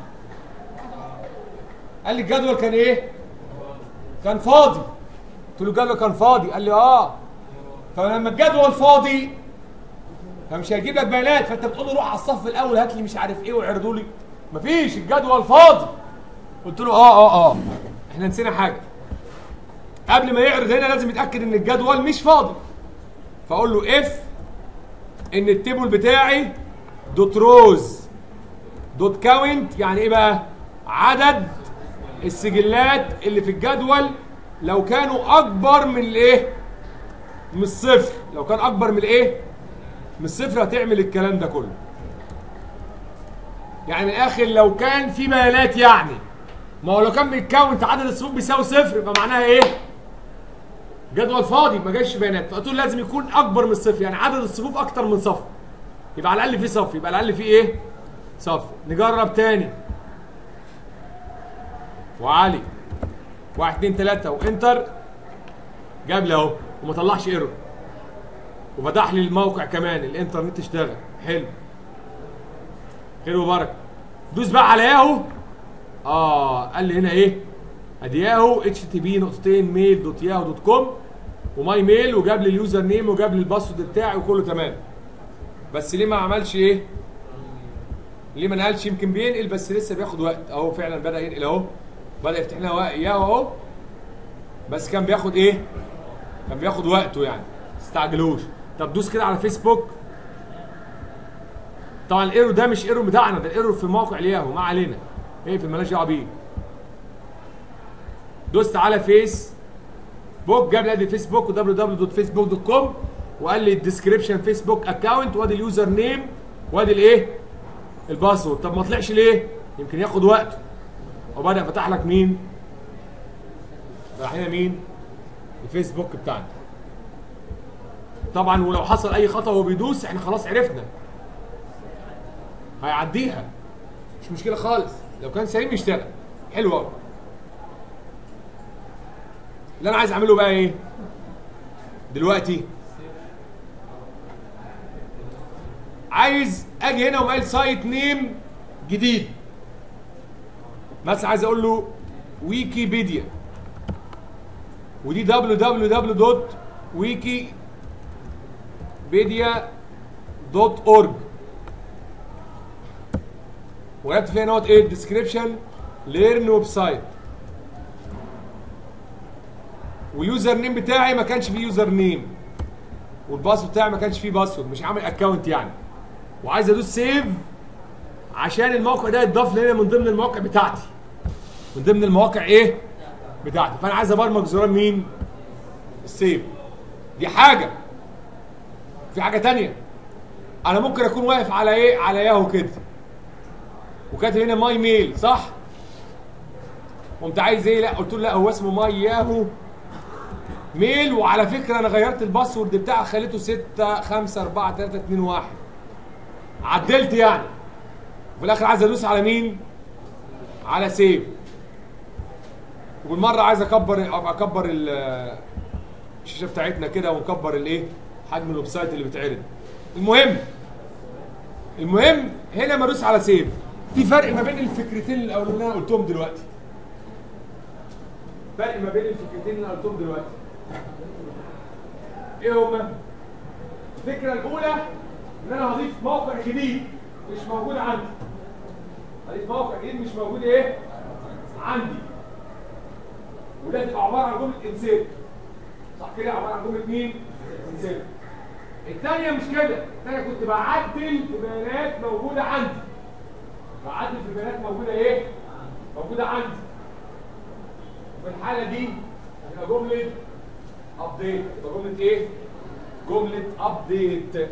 قال لي الجدول كان ايه كان فاضي قلت له الجدول كان فاضي قال لي اه فلما الجدول فاضي فمش هيجيب لك بيانات فانت بتقول له روح على الصف الاول هات لي مش عارف ايه وعرضوا لي مفيش الجدول فاضي قلت له اه اه اه احنا نسينا حاجه قبل ما يعرض هنا لازم يتاكد ان الجدول مش فاضي فاقول له اف ان التيبل بتاعي دوت روز دوت كاونت يعني ايه بقى عدد السجلات اللي في الجدول لو كانوا اكبر من الايه من الصفر لو كان اكبر من الايه من الصفر هتعمل الكلام ده كله يعني من الاخر لو كان في بيانات يعني ما هو لو كان بيتكاونت عدد الصفوف بيساوي صفر يبقى معناها ايه جدول فاضي ما جاش بيانات فقلت له لازم يكون اكبر من الصفر يعني عدد الصفوف اكتر من صف يبقى على الاقل في صف يبقى على الاقل في ايه صف نجرب تاني وعلي واحد اتنين تلاته وانتر جاب لي اهو وما طلعش ايرور وفتح لي الموقع كمان الانترنت اشتغل حلو خير وبركه دوس بقى على ياهو اه قال لي هنا ايه ادي ياهو اتش تي بي نقطتين ميل دوت ياهو دوت كوم وماي ميل وجاب لي اليوزر نيم وجاب لي الباسورد بتاعي وكله تمام بس ليه ما عملش ايه ليه ما نقلش يمكن بينقل بس لسه بياخد وقت اهو فعلا بدا ينقل اهو بدا يفتح لنا وا- ياهو اهو بس كان بياخد ايه كان بياخد وقته يعني استعجلوش طب دوس كده على فيسبوك طبعا الايرور ده مش ايرور بتاعنا ده الايرور في موقع الياهو ما علينا ايه في مالناش دعوه بيه دوست على فيس بوك جاب لي ادي فيسبوك www.facebook.com وقال لي الديسكربشن فيسبوك اكونت وادي اليوزر نيم وادي الايه الباسورد طب ما طلعش ليه يمكن ياخد وقته وبدا فتح لك مين فتح لنا مين الفيسبوك بتاعنا طبعا ولو حصل اي خطا وهو بيدوس احنا خلاص عرفنا هيعديها مش مشكله خالص لو كان سليم يشتغل حلو قوي اللي انا عايز اعمله بقى ايه دلوقتي عايز اجي هنا وقال سايت نيم جديد مثلا عايز اقول له ويكيبيديا ودي www.wikipedia.org وكتبت فيها نوت ايه ديسكريبشن ليرن ويب سايت واليوزر نيم بتاعي ما كانش فيه يوزر نيم والباسورد بتاعي ما كانش فيه باسورد مش عامل اكونت يعني وعايز ادوس سيف عشان الموقع ده يتضاف لنا من ضمن المواقع بتاعتي من ضمن المواقع ايه بتاعتي فانا عايز ابرمج زرار مين السيف دي حاجه في حاجه تانية انا ممكن اكون واقف على ايه على ياهو كده وكاتب هنا ماي ميل صح قمت عايز ايه لا قلت له لا هو اسمه ماي ياهو ميل وعلى فكره انا غيرت الباسورد بتاعي خليته 6 5 4 3 2 1 عدلت يعني وفي الاخر عايز ادوس على مين على سيف وبالمره عايز اكبر ابقى اكبر ال- الشاشه بتاعتنا كده ونكبر الايه حجم الويب سايت اللي بيتعرض المهم المهم هنا ما ادوس على سيف في فرق ما بين الفكرتين اللي اللي انا قلتهم دلوقتي فرق ما بين الفكرتين اللي انا قلتهم دلوقتي ايه هما الفكره الاولى ان انا هضيف موقع جديد مش موجود عندي هضيف موقع جديد مش موجود ايه عندي وده تبقى عباره عن جمله انسيرت صح كده عباره عن جمله مين انسيرت الثانيه مش كده الثانيه كنت بعدل في بيانات موجوده عندي بعدل في بيانات موجوده ايه موجوده عندي في الحاله دي هتبقى جمله ابديت تبقى جمله ايه جمله ابديت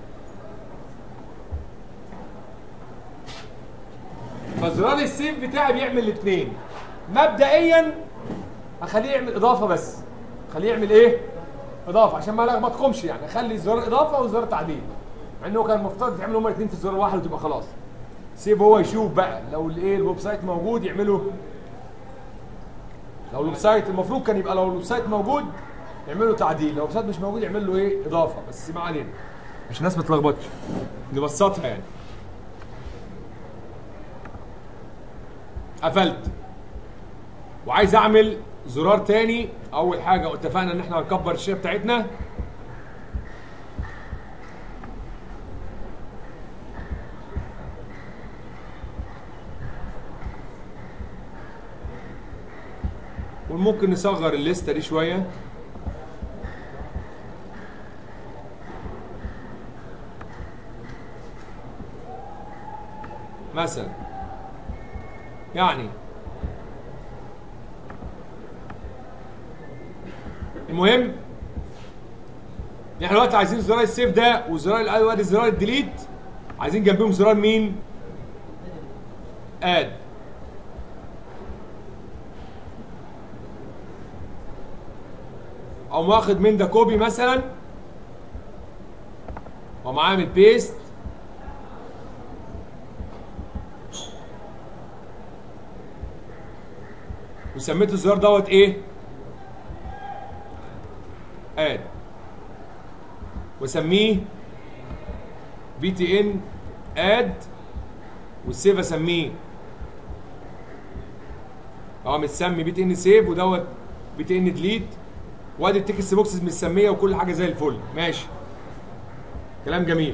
فزرار السيف بتاعي بيعمل الاثنين مبدئيا اخليه يعمل اضافه بس خليه يعمل ايه اضافه عشان ما لخبطكمش يعني اخلي زرار اضافه وزرار تعديل مع انه كان المفترض يتعملوا هما الاثنين في زرار واحد وتبقى خلاص سيب هو يشوف بقى لو الايه الويب سايت موجود يعملوا لو الويب سايت المفروض كان يبقى لو الويب سايت موجود يعملوا تعديل لو الويب سايت مش موجود يعمل له ايه اضافه بس ما علينا عشان الناس ما تلخبطش نبسطها يعني قفلت وعايز اعمل زرار تاني اول حاجه اتفقنا ان احنا هنكبر الشاشه بتاعتنا ممكن نصغر الليسته دي شويه مثلا يعني المهم احنا دلوقتي عايزين زرار السيف ده وزرار الاي وادي زرار الديليت عايزين جنبهم زرار مين؟ اد او واخد من ده كوبي مثلا وقام عامل بيست وسميت الزرار دوت ايه؟ اد واسميه بي تي ان اد والسيف اسميه اه متسمي بي تي ان سيف ودوت بي تي ان ديليت وادي التكست بوكسز متسميه وكل حاجه زي الفل ماشي كلام جميل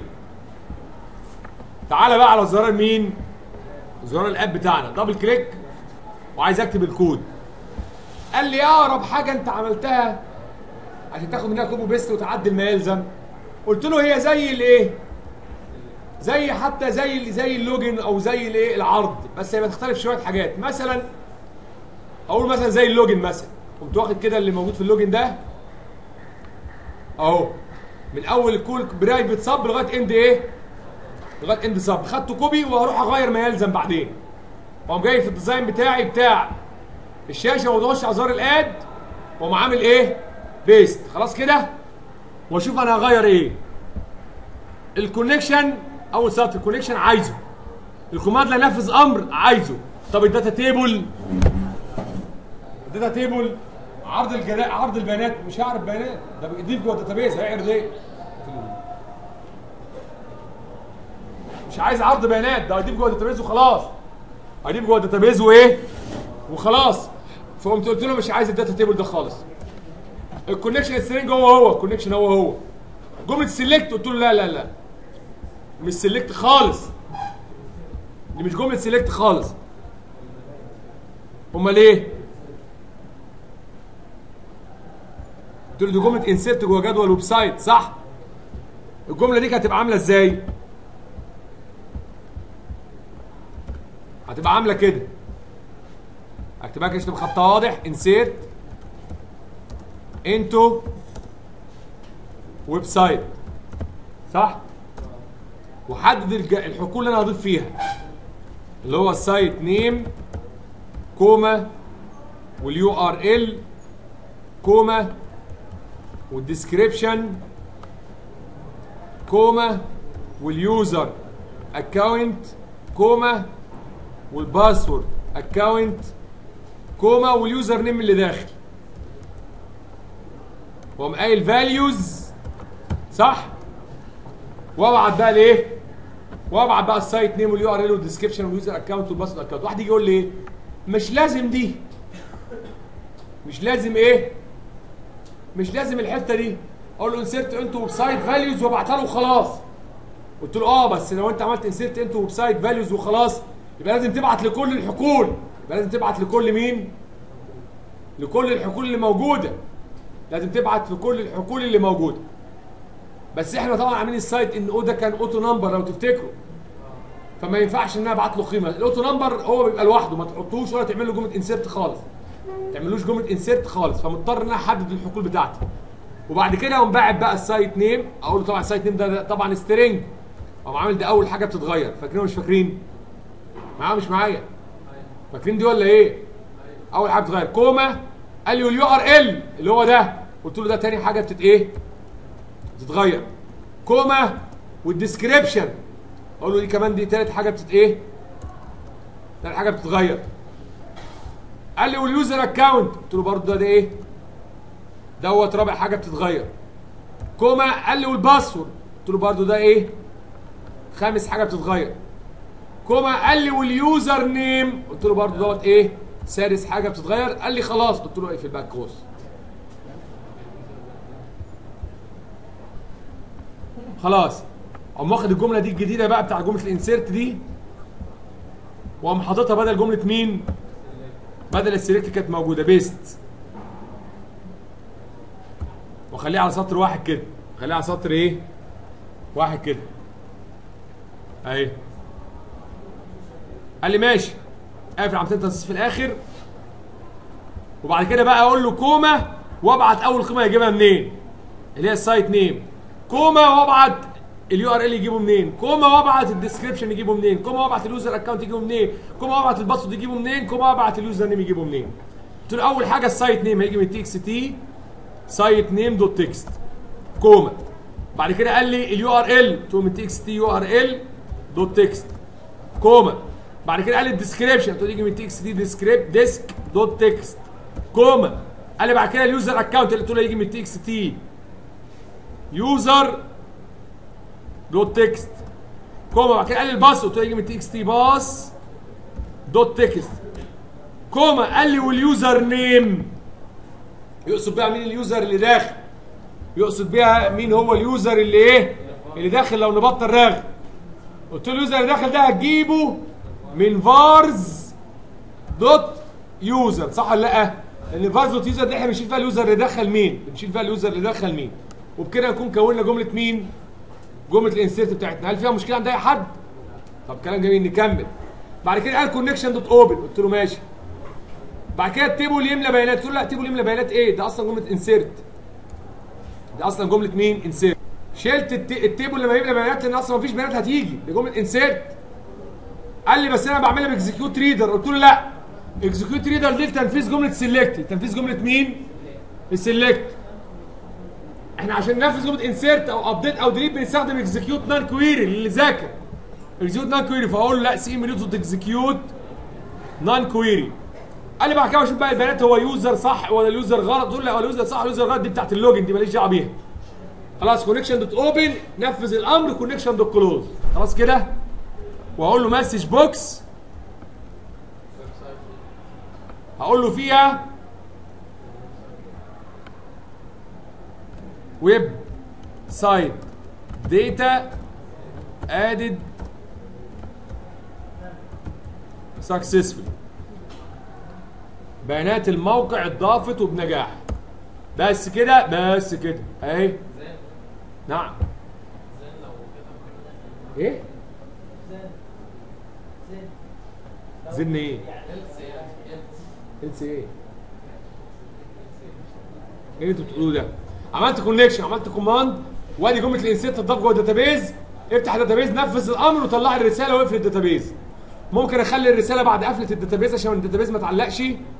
تعالى بقى على زرار مين زرار الاب بتاعنا دبل كليك وعايز اكتب الكود قال لي اقرب حاجه انت عملتها عشان تاخد منها كوبي بيست وتعدل ما يلزم قلت له هي زي الايه زي حتى زي ال- زي اللوجن او زي الايه العرض بس هي بتختلف شويه حاجات مثلا اقول مثلا زي اللوجن مثلا قمت واخد كده اللي موجود في اللوجن ده اهو من اول كول برايفت سب لغايه اند ايه لغايه اند سب خدته كوبي وهروح اغير ما يلزم بعدين واقوم جاي في الديزاين بتاعي بتاع الشاشه وادوش على زرار الاد واقوم عامل ايه بيست خلاص كده واشوف انا هغير ايه الكونكشن اول سطر الكونكشن عايزه الكوماند اللي نفذ امر عايزه طب الداتا تيبل الداتا تيبل عرض الجلاء عرض البيانات مش هعرف بيانات ده بيضيف جوه الداتابيز هيعرض ايه مش عايز عرض بيانات ده هيضيف جوه الداتابيز وخلاص هيضيف جوه الداتابيز وايه وخلاص فقمت قلت له مش عايز الداتا تيبل ده خالص الكونكشن سترينج هو هو الكونكشن هو هو جمله سيلكت قلت له لا لا لا مش سيلكت خالص دي مش جمله سيلكت خالص امال ايه قلت له دي جمله انسيرت جوه جدول ويب سايت صح الجمله دي كانت هتبقى عامله ازاي هتبقى عامله كده اكتبها كده عشان تبقى خطها واضح انسيرت انتو ويب سايت صح وحدد الج- الحقول اللي انا هضيف فيها اللي هو السايت نيم كوما واليو ار ال كوما والديسكريبشن كوما واليوزر اكونت كوما والباسورد اكونت كوما واليوزر نيم اللي داخل واقوم قايل فاليوز صح وابعت بقى لايه وابعت بقى السايت نيم واليو ار ال والديسكربشن واليوزر اكونت والباسورد اكونت واحد يجي يقول لي ايه مش لازم دي مش لازم ايه مش لازم الحته دي اقول له انسيرت انتو ويب سايت فاليوز وابعتها له وخلاص قلت له اه بس لو انت عملت انسيرت انتو ويب سايت فاليوز وخلاص يبقى لازم تبعت لكل الحقول يبقى لازم تبعت لكل مين لكل الحقول اللي موجوده لازم تبعت في كل الحقول اللي موجوده بس احنا طبعا عاملين السايت ان او ده كان اوتو نمبر لو تفتكروا فما ينفعش ان انا ابعت له قيمه الاوتو نمبر هو بيبقى لوحده ما تحطوش ولا تعمل له جمله انسيرت خالص ما تعملوش جمله انسيرت خالص فمضطر ان انا احدد الحقول بتاعتي وبعد كده اقوم باعت بقى السايت نيم اقول له طبعا السايت نيم ده, ده طبعا سترينج اقوم عامل ده اول حاجه بتتغير فاكرين ولا مش فاكرين معايا مش معايا فاكرين دي ولا ايه اول حاجه بتتغير كوما قال لي واليو ار ال اللي هو ده قلت له ده تاني حاجه بتت ايه بتتغير كوما والديسكريبشن اقول له دي كمان دي تالت حاجه بتت ايه تالت حاجه بتتغير قال لي واليوزر اكونت قلت له برضه ده, ده ايه دوت رابع حاجه بتتغير كوما قال لي والباسورد قلت له برضه ده ايه خامس حاجه بتتغير كوما قال لي واليوزر نيم قلت له برضه دوت ايه سادس حاجه بتتغير قال لي خلاص قلت له ايه في الباك كوست خلاص قام واخد الجمله دي الجديده بقى بتاع جمله الانسيرت دي وقام حاططها بدل جمله مين بدل السيلكت كانت موجوده بيست واخليه على سطر واحد كده خليه على سطر ايه واحد كده اهي قال لي ماشي قافل عمليه التنصيص في الاخر وبعد كده بقى اقول له كوما وابعت اول قيمه يجيبها منين اللي هي السايت نيم كوما وابعت اليو ار ال يجيبه منين كوما وابعت الديسكربشن يجيبه منين كوما وابعت اليوزر اكونت يجيبه منين كوما وابعت الباسورد يجيبه منين كوما وابعت اليوزر نيم يجيبه منين قلت له اول حاجه السايت نيم هيجي من تي اكس تي سايت نيم دوت تكست كوما بعد كده قال لي اليو ار ال قلت له من تي اكس تي يو ار ال دوت تكست كوما بعد كده قال لي الديسكربشن قلت له يجي من تي اكس تي ديسكريب ديسك دوت تكست كوما قال لي بعد كده اليوزر اكونت اللي قلت له يجي من تي اكس تي يوزر دوت تكست كوما بعد كده قال لي الباس قلت له يجي من تي اكس تي باس دوت تكست كوما قال لي واليوزر نيم يقصد بيها مين اليوزر اللي داخل يقصد بيها مين هو اليوزر اللي ايه اللي داخل لو نبطل راغي قلت له اليوزر اللي داخل ده هتجيبه من فارز دوت يوزر صح ولا لا لان فارز دوت يوزر دي احنا بنشيل فيها اليوزر اللي دخل مين بنشيل فيها اليوزر اللي دخل مين وبكده نكون كوننا جمله مين جمله الانسيرت بتاعتنا هل فيها مشكله عند اي حد طب كلام جميل نكمل بعد كده قال كونكشن دوت اوبن قلت له ماشي بعد كده التيبل يملى بيانات تقول لا التيبل يملى بيانات ايه ده اصلا جمله انسيرت ده اصلا جمله مين انسيرت شلت الت- التيبل لما يملى بيانات لان اصلا مفيش بيانات هتيجي دي جمله انسيرت قال لي بس انا بعملها باكزكيوت ريدر قلت له لا اكزكيوت ريدر دي لتنفيذ جمله سيلكت تنفيذ جمله مين السيلكت احنا عشان ننفذ جمله انسيرت او ابديت او ديليت بنستخدم اكزكيوت نان كويري للي ذاكر اكزكيوت نان كويري فاقول له لا سي ام دوت اكزكيوت نان كويري قال لي بعد كده بشوف بقى البيانات هو يوزر صح ولا اليوزر غلط تقول لا هو اليوزر صح اليوزر غلط دي بتاعت اللوجن دي ماليش دعوه بيها خلاص كونكشن دوت اوبن نفذ الامر كونكشن دوت كلوز خلاص كده واقول له مسج بوكس هقول له فيها ويب سايت داتا ادد successfully بيانات الموقع اتضافت وبنجاح بس كده بس كده اهي نعم ايه زن ايه ال سي ايه ايه اللي انتوا بتقولوه ده عملت كونكشن عملت كوماند وادي جمله الانسيت تضاف جوه الداتابيز افتح الداتابيز نفذ الامر وطلع لي الرساله واقفل الداتابيز ممكن اخلي الرساله بعد قفله الداتابيز عشان الداتابيز ما تعلقش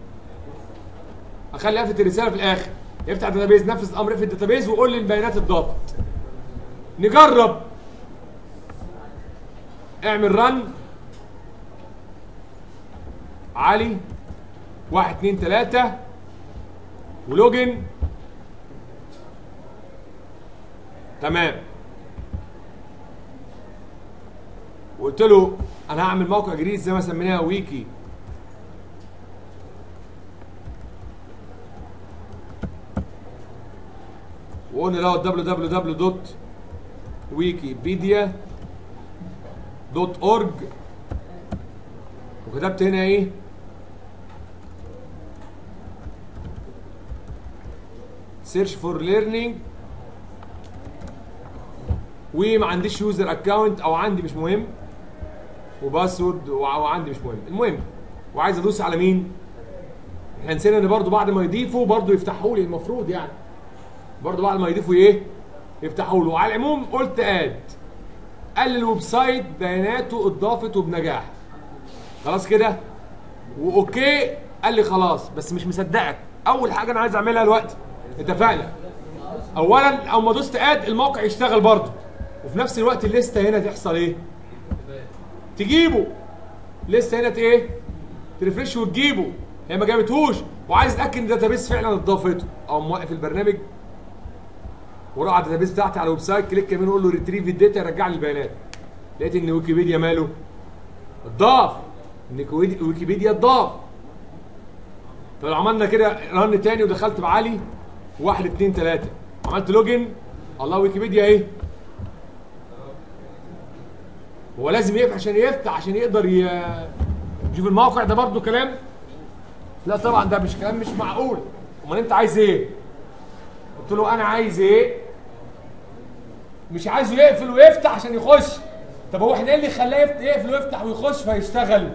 اخلي قفله الرساله في الاخر افتح الداتابيز نفذ الامر اقفل الداتابيز وقول لي البيانات اتضافت نجرب اعمل رن علي واحد اتنين تلاتة ولوجن تمام وقلت له انا هعمل موقع جديد زي ما سميناها ويكي وقلنا له www.wikipedia.org وكتبت هنا ايه سيرش فور ليرنينج وما عنديش يوزر اكونت او عندي مش مهم وباسورد او عندي مش مهم المهم وعايز ادوس على مين احنا نسينا ان برضو بعد ما يضيفوا برضو يفتحوا لي المفروض يعني برضو بعد ما يضيفوا ايه يفتحوا له وعلى العموم قلت اد قال لي الويب سايت بياناته اتضافت وبنجاح خلاص كده واوكي قال لي خلاص بس مش مصدقك اول حاجه انا عايز اعملها دلوقتي اتفقنا اولا اول ما دوست اد الموقع يشتغل برضه وفي نفس الوقت الليسته هنا تحصل ايه تجيبه لسه هنا ايه ترفرش وتجيبه هي ما جابتهوش وعايز اتاكد ان الداتابيس فعلا اتضافته او موقف البرنامج وراح على الداتابيس بتاعتي على الويب سايت كليك يمين اقول له ريتريف الداتا يرجع لي البيانات لقيت ان ويكيبيديا ماله اتضاف ان كويدي- ويكيبيديا اتضاف فلو عملنا كده رن تاني ودخلت بعلي واحد اتنين تلاته عملت لوجن الله ويكيبيديا ايه هو لازم يفتح عشان يفتح عشان يقدر ي... يشوف الموقع ده برضو كلام لا طبعا ده مش كلام مش معقول امال انت عايز ايه قلت له انا عايز ايه مش عايزه يقفل ويفتح عشان يخش طب هو احنا ايه اللي خلاه يفت- يقفل ويفتح ويخش فيشتغل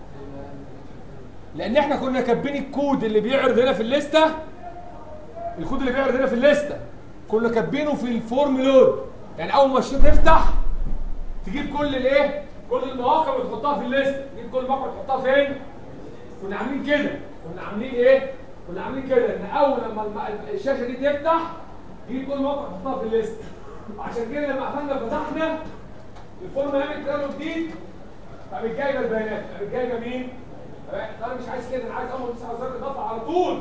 لان احنا كنا كاتبين الكود اللي بيعرض هنا في الليسته الكود اللي بيعرض هنا في الليسته كنا كاتبينه في الفورم لود يعني اول ما الشيت يفتح تجيب كل الايه كل المواقع وتحطها في الليست تجيب كل موقع تحطها فين كنا عاملين كده كنا عاملين ايه كنا عاملين كده ان اول لما الم- الشاشه دي تفتح تجيب كل موقع تحطها في الليست عشان كده لما قفلنا فتحنا الفورم هيعمل كلام جديد فقامت جايبه البيانات قامت جايبه مين انا مش عايز كده انا عايز اول ما تسعة وزاره الاضافه على طول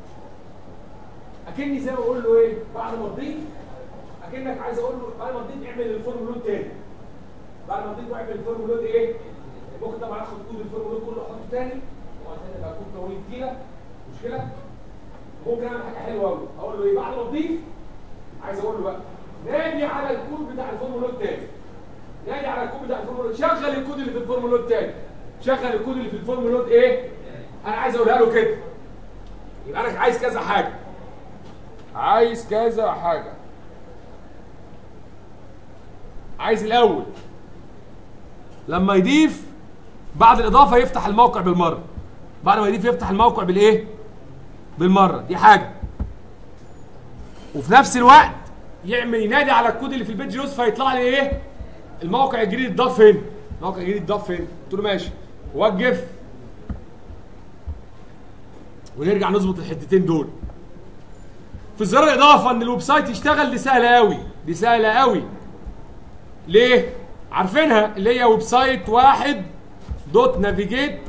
اكني زي ما اقول له ايه بعد ما تضيف اكنك عايز اقول له بعد ما تضيف اعمل الفورم لود تاني بعد ما تضيف واعمل الفورم لود ايه ممكن طبعا اخد كود الفورم لود كله احطه تاني وبعدين يبقى كود طويل كتيره مشكله ممكن اعمل حاجه حلوه قوي اقول له ايه بعد ما تضيف عايز اقول له بقى نادي على الكود بتاع الفورم لود تاني نادي على الكود بتاع الفورم لود شغل الكود اللي في الفورم لود تاني شغل الكود اللي في الفورم لود ايه انا عايز اقولها له كده يبقى انا عايز كذا حاجه عايز كذا حاجه عايز الاول لما يضيف بعد الاضافه يفتح الموقع بالمره بعد ما يضيف يفتح الموقع بالايه بالمره دي حاجه وفي نفس الوقت يعمل ينادي على الكود اللي في البيج يوز فيطلع لي ايه الموقع الجديد اتضاف فين الموقع الجديد اتضاف فين قلت له ماشي وقف ونرجع نظبط الحتتين دول في زرار الاضافه ان الويب سايت يشتغل دي سهله قوي دي سهله قوي ليه عارفينها اللي هي ويب سايت واحد دوت نافيجيت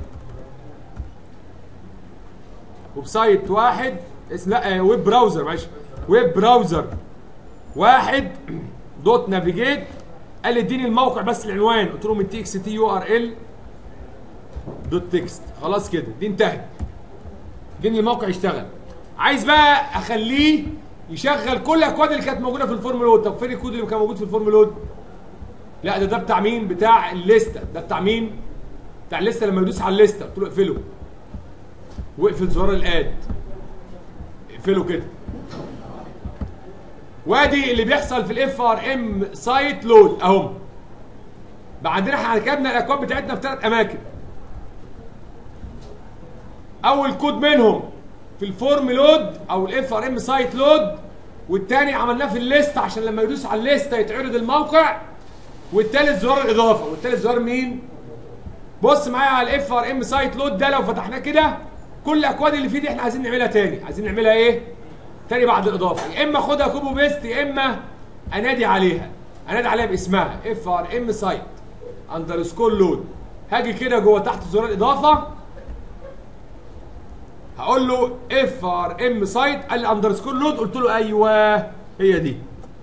ويب سايت واحد اس- لا آه، ويب براوزر معلش ويب براوزر واحد دوت نافيجيت قال لي اديني الموقع بس العنوان قلت له من تي اكس تي يو ار ال دوت تكست خلاص كده دي انتهت اديني الموقع يشتغل عايز بقى اخليه يشغل كل الاكواد اللي كانت موجوده في الفورم لود طب فين الكود اللي كان موجود في الفورم لود لا ده ده بتاع مين بتاع الليسته ده بتاع مين بتاع الليسته لما يدوس على الليسته قلت له اقفله واقفل زرار الاد اقفله كده وادي اللي بيحصل في الاف ار ام سايت لود اهم بقى عندنا احنا ركبنا الاكواد بتاعتنا في ثلاث اماكن اول كود منهم في الفورم لود او الاف ار ام سايت لود والتاني عملناه في الليست عشان لما يدوس على الليسته يتعرض الموقع والتالت زرار الاضافه والتالت زرار مين بص معايا على الاف ار ام سايت لود ده لو فتحناه كده كل الاكواد اللي فيه دي احنا عايزين نعملها تاني عايزين نعملها ايه تاني بعد الاضافه يا اما اخدها كوبي بيست يا اما انادي عليها انادي عليها باسمها اف ار ام سايت اندرسكور لود هاجي كده جوه تحت زرار الاضافه هقول له اف ار ام سايت قال لي اندرسكور لود قلت له ايوه هي دي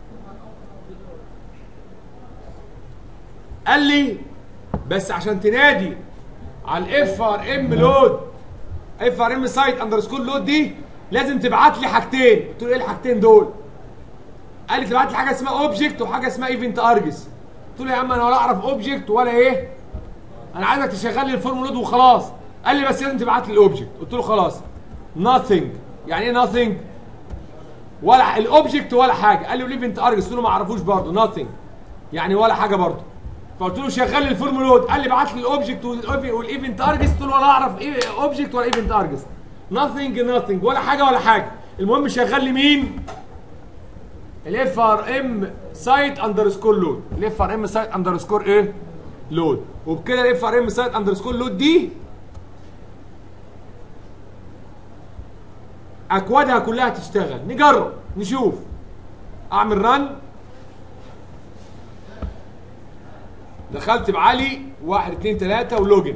قال لي بس عشان تنادي على الاف ار ام لود اف ار ام سايت اندرسكور لود دي لازم تبعت لي حاجتين قلت له ايه الحاجتين دول قال لي تبعت لي حاجه اسمها اوبجكت وحاجه اسمها ايفنت ارجس قلت له يا عم انا ولا اعرف اوبجكت ولا ايه انا عايزك تشغل لي الفورم لود وخلاص قال لي بس لازم تبعت لي الاوبجكت قلت له خلاص nothing يعني ايه nothing ولا الاوبجكت ولا حاجه قال لي والايفنت ارجس قلت له ما اعرفوش برضه nothing يعني ولا حاجه برضه فقلت له شغل لي الفورم لود قال لي بعت لي الاوبجكت والايفنت ارجس قلت له ولا اعرف ايه اوبجكت ولا ايفنت ارجس nothing nothing ولا حاجه ولا حاجه المهم شغل لي مين الاف ار ام سايت اندرسكور لود الاف ار ام سايت اندرسكور ايه لود وبكده الاف ار ام سايت اندرسكور لود دي اكوادها كلها تشتغل نجرب نشوف اعمل رن دخلت بعلي واحد اتنين تلاتة ولوجن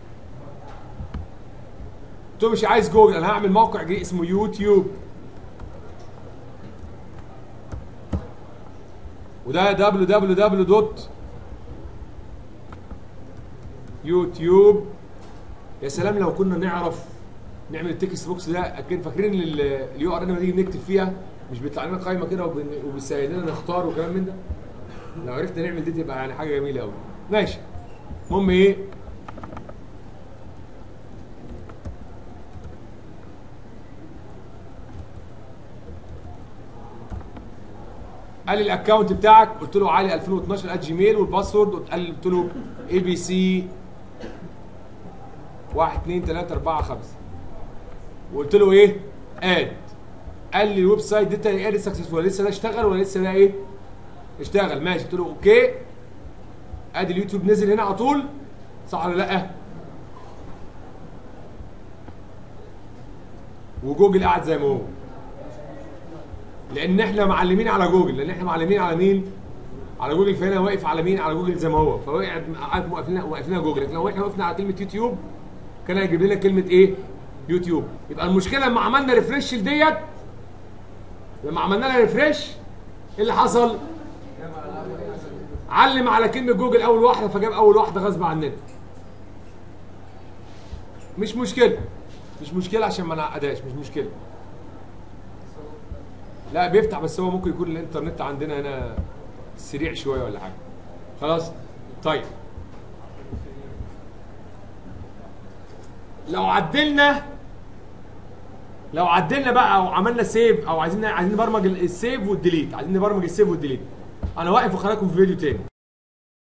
قلت له مش عايز جوجل انا هعمل موقع جديد اسمه يوتيوب وده www دوت يوتيوب يا سلام لو كنا نعرف نعمل التكست بوكس ده اكيد فاكرين اليو ار ان لما نيجي نكتب فيها مش بيطلع لنا قائمه كده وبن- وبيسهل لنا نختار وكلام من ده لو عرفنا نعمل دي تبقى يعني حاجه جميله قوي ماشي المهم ايه قال لي الاكونت بتاعك قلت له علي 2012 ات جيميل والباسورد قلت لي- قلت له اي بي سي 1 2 3 4 5 وقلت له ايه اد قال لي الويب سايت دي اد سكسسفول لسه ده اشتغل ولا لسه ده ايه اشتغل ماشي قلت له اوكي ادي اليوتيوب نزل هنا على طول صح ولا لا وجوجل قاعد زي ما هو لان احنا معلمين على جوجل لان احنا معلمين على مين على جوجل فهنا واقف على مين على جوجل زي ما هو فوقعت قاعد موقفين موقفين على جوجل لكن لو احنا وقفنا على كلمه يوتيوب كان هيجيب لنا كلمه ايه يوتيوب يبقى المشكله لما عملنا ريفرش لديت لما عملنا لها ريفرش ايه اللي حصل علم على كلمه جوجل اول واحده فجاب اول واحده غصب عننا مش مشكله مش مشكله عشان ما نعقدهاش مش مشكله لا بيفتح بس هو ممكن يكون الانترنت عندنا هنا سريع شويه ولا حاجه خلاص طيب لو عدلنا لو عدلنا بقى او عملنا سيف او عايزين عايزين نبرمج السيف والديليت عايزين نبرمج السيف والديليت انا واقف وخليكم في فيديو تاني